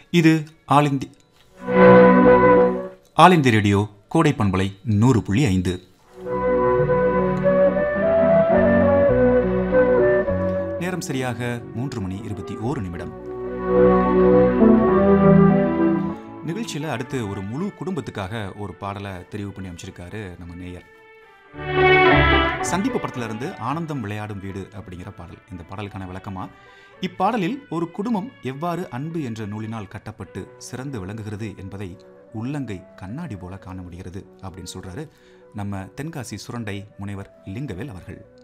இது all India all India radio Kodai பண்பலை நூறு புள்ளி ஐந்து நேரம் சரியாக மூன்று மணி இருபத்தி ஓரு நிமிடம் நிகழ்ச்சியில் அடுத்து ஒரு முழு குடும்பத்துக்காக ஒரு பாடலை தெரிவு பண்ணி அமைச்சிருக்காரு நம்ம நேயர் சந்திப்பு படத்துல இருந்து ஆனந்தம் விளையாடும் வீடு அப்படிங்கிற பாடல் இந்த பாடலுக்கான விளக்கமா இப்பாடலில் ஒரு குடும்பம் எவ்வாறு அன்பு என்ற நூலினால் கட்டப்பட்டு சிறந்து விளங்குகிறது என்பதை உள்ளங்கை கண்ணாடி போல காண முடிகிறது அப்படின்னு சொல்றாரு நம்ம தென்காசி சுரண்டை முனைவர் லிங்கவேல் அவர்கள்